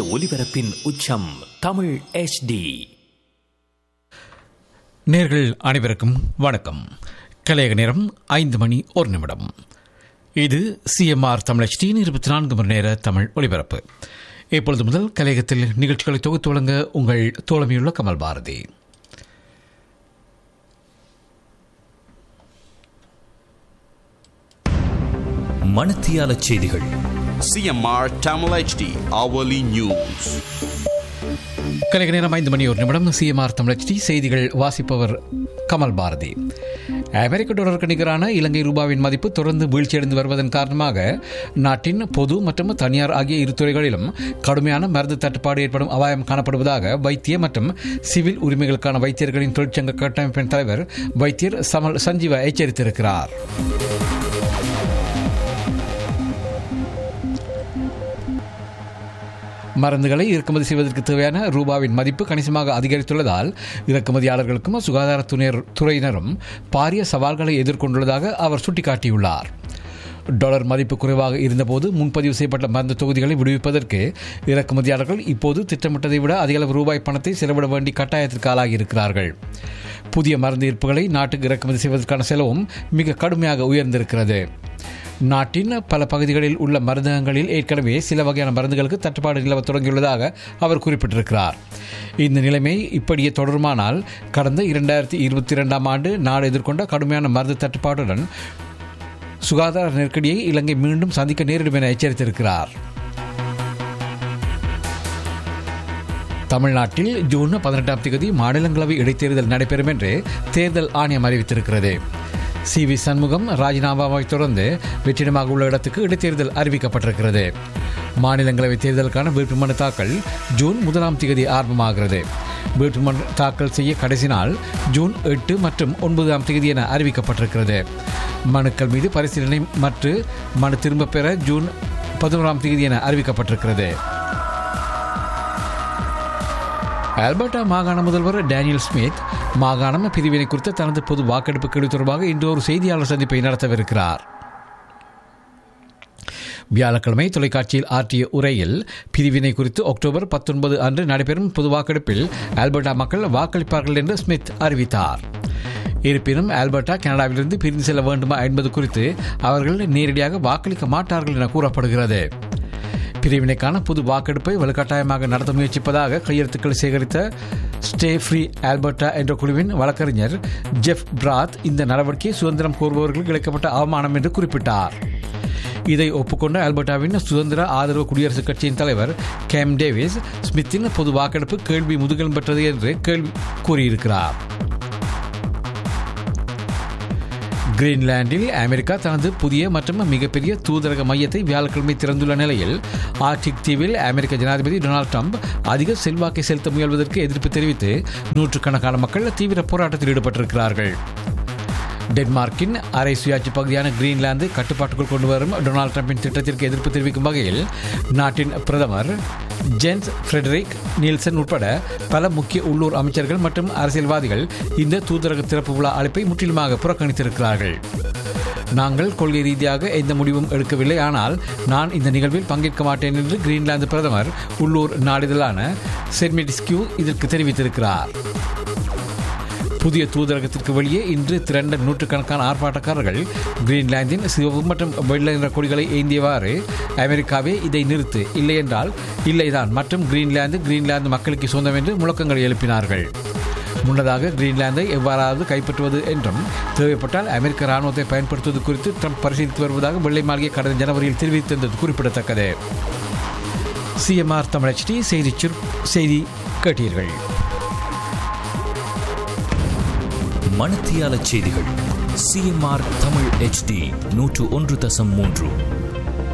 ஒலிபரப்பின் உச்சம் தமிழ் HD நேர்கள் அனைவருக்கும் வணக்கம் கலையக நேரம் ஐந்து மணி ஒரு நிமிடம் இது சிஎம்ஆர் தமிழ் டி இருபத்தி நான்கு மணி நேர தமிழ் ஒலிபரப்பு இப்பொழுது முதல் கலையகத்தில் நிகழ்ச்சிகளை தொகுத்து வழங்க உங்கள் தோழமையுள்ள கமல் பாரதி மணத்தியால செய்திகள் CMR Tamil HD hourly news. கலைக நேரம் ஐந்து மணி ஒரு நிமிடம் சிஎம்ஆர் தமிழ் டி செய்திகள் வாசிப்பவர் கமல் பாரதி அமெரிக்க டாலருக்கு நிகரான இலங்கை ரூபாவின் மதிப்பு தொடர்ந்து வீழ்ச்சியடைந்து வருவதன் காரணமாக நாட்டின் பொது மற்றும் தனியார் ஆகிய இரு துறைகளிலும் கடுமையான மருந்து தட்டுப்பாடு ஏற்படும் அபாயம் காணப்படுவதாக வைத்திய மற்றும் சிவில் உரிமைகளுக்கான வைத்தியர்களின் தொழிற்சங்க கட்டமைப்பின் தலைவர் வைத்தியர் சமல் சஞ்சீவ எச்சரித்திருக்கிறார் மருந்துகளை இறக்குமதி செய்வதற்கு தேவையான ரூபாவின் மதிப்பு கணிசமாக அதிகரித்துள்ளதால் இறக்குமதியாளர்களுக்கும் சுகாதாரத்துறையினர் துறையினரும் பாரிய சவால்களை எதிர்கொண்டுள்ளதாக அவர் சுட்டிக்காட்டியுள்ளார் டாலர் மதிப்பு குறைவாக இருந்தபோது முன்பதிவு செய்யப்பட்ட மருந்து தொகுதிகளை விடுவிப்பதற்கு இறக்குமதியாளர்கள் இப்போது திட்டமிட்டதை விட அதிகளவு ரூபாய் பணத்தை செலவிட வேண்டி கட்டாயத்திற்கு ஆளாகி இருக்கிறார்கள் புதிய மருந்து இருப்புகளை நாட்டுக்கு இறக்குமதி செய்வதற்கான செலவும் மிக கடுமையாக உயர்ந்திருக்கிறது நாட்டின் பல பகுதிகளில் உள்ள மருந்தகங்களில் ஏற்கனவே சில வகையான மருந்துகளுக்கு தட்டுப்பாடு நிலவ தொடங்கியுள்ளதாக அவர் குறிப்பிட்டிருக்கிறார் இந்த நிலைமை இப்படியே தொடருமானால் கடந்த இரண்டாயிரத்தி இருபத்தி இரண்டாம் ஆண்டு நாடு எதிர்கொண்ட கடுமையான மருந்து தட்டுப்பாட்டுடன் சுகாதார நெருக்கடியை இலங்கை மீண்டும் சந்திக்க நேரிடும் என எச்சரித்திருக்கிறார் தமிழ்நாட்டில் ஜூன் பதினெட்டாம் தேதி மாநிலங்களவை இடைத்தேர்தல் நடைபெறும் என்று தேர்தல் ஆணையம் அறிவித்திருக்கிறது சி வி சண்முகம் ராஜினாமாவை தொடர்ந்து வெற்றிடமாக உள்ள இடத்துக்கு இடைத்தேர்தல் அறிவிக்கப்பட்டிருக்கிறது மாநிலங்களவை தேர்தலுக்கான வேட்புமனு தாக்கல் ஜூன் முதலாம் தேதி ஆரம்பமாகிறது வேட்புமனு தாக்கல் செய்ய கடைசி நாள் ஜூன் எட்டு மற்றும் ஒன்பதாம் தேதி என அறிவிக்கப்பட்டிருக்கிறது மனுக்கள் மீது பரிசீலனை மற்றும் மனு திரும்பப் பெற ஜூன் பதினோராம் தேதி என அறிவிக்கப்பட்டிருக்கிறது ஆல்பர்டா மாகாண முதல்வர் டேனியல் ஸ்மித் மாகாணம் பிரிவினை குறித்த தனது பொது வாக்கெடுப்பு கேள்வி தொடர்பாக இன்று ஒரு செய்தியாளர் சந்திப்பை நடத்தவிருக்கிறார் வியாழக்கிழமை தொலைக்காட்சியில் ஆற்றிய உரையில் பிரிவினை குறித்து அக்டோபர் பத்தொன்பது அன்று நடைபெறும் பொது வாக்கெடுப்பில் ஆல்பர்டா மக்கள் வாக்களிப்பார்கள் என்று ஸ்மித் அறிவித்தார் இருப்பினும் ஆல்பர்டா கனடாவிலிருந்து பிரிந்து செல்ல வேண்டுமா என்பது குறித்து அவர்கள் நேரடியாக வாக்களிக்க மாட்டார்கள் என கூறப்படுகிறது பிரிவினைக்கான புது வாக்கெடுப்பை வலுக்கட்டாயமாக நடத்த முயற்சிப்பதாக கையெழுத்துக்களை சேகரித்த ஸ்டே ஃப்ரீ ஆல்பர்டா என்ற குழுவின் வழக்கறிஞர் ஜெஃப் பிராத் இந்த நடவடிக்கை சுதந்திரம் கோருபவர்களுக்கு இழைக்கப்பட்ட அவமானம் என்று குறிப்பிட்டார் இதை ஒப்புக்கொண்ட ஆல்பர்டாவின் சுதந்திர ஆதரவு குடியரசுக் கட்சியின் தலைவர் கேம் டேவிஸ் ஸ்மித்தின் பொது வாக்கெடுப்பு கேள்வி முதுகெலும் பெற்றது என்று கேள்வி கூறியிருக்கிறார் கிரீன்லாண்டில் அமெரிக்கா தனது புதிய மற்றும் மிகப்பெரிய தூதரக மையத்தை வியாழக்கிழமை திறந்துள்ள நிலையில் ஆர்டிக் தீவில் அமெரிக்க ஜனாதிபதி டொனால்டு ட்ரம்ப் அதிக செல்வாக்கை செலுத்த முயல்வதற்கு எதிர்ப்பு தெரிவித்து நூற்றுக்கணக்கான மக்கள் தீவிர போராட்டத்தில் ஈடுபட்டிருக்கிறார்கள் டென்மார்க்கின் அரை சுயாட்சி பகுதியான கிரீன்லாந்து கட்டுப்பாட்டுக்குள் கொண்டு வரும் டொனால்டு ட்ரம்பின் திட்டத்திற்கு எதிர்ப்பு தெரிவிக்கும் வகையில் நாட்டின் பிரதமர் ஜென்ஸ் ஃப்ரெடரிக் நீல்சன் உட்பட பல முக்கிய உள்ளூர் அமைச்சர்கள் மற்றும் அரசியல்வாதிகள் இந்த தூதரக திறப்பு விழா அழைப்பை முற்றிலுமாக புறக்கணித்திருக்கிறார்கள் நாங்கள் கொள்கை ரீதியாக எந்த முடிவும் எடுக்கவில்லை ஆனால் நான் இந்த நிகழ்வில் பங்கேற்க மாட்டேன் என்று கிரீன்லாந்து பிரதமர் உள்ளூர் நாளிதழான செர்மெடிஸ்கியூ இதற்கு தெரிவித்திருக்கிறார் புதிய தூதரகத்திற்கு வெளியே இன்று திரண்ட நூற்றுக்கணக்கான ஆர்ப்பாட்டக்காரர்கள் கிரீன்லாந்தின் சிவப்பு மற்றும் வெள்ளை நிற கொடிகளை ஏந்தியவாறு அமெரிக்காவே இதை நிறுத்து இல்லை என்றால் இல்லைதான் மற்றும் கிரீன்லாந்து கிரீன்லாந்து மக்களுக்கு சொந்தம் என்று முழக்கங்களை எழுப்பினார்கள் முன்னதாக கிரீன்லாந்தை எவ்வாறாவது கைப்பற்றுவது என்றும் தேவைப்பட்டால் அமெரிக்க ராணுவத்தை பயன்படுத்துவது குறித்து ட்ரம்ப் பரிசீலித்து வருவதாக வெள்ளை மாளிகை கடந்த ஜனவரியில் தெரிவித்திருந்தது குறிப்பிடத்தக்கது சிஎம்ஆர் தமிழச்டி செய்தி செய்தி கேட்டீர்கள் மணத்தியால செய்திகள் சிஎம்ஆர் தமிழ் HD நூற்று ஒன்று தசம் மூன்று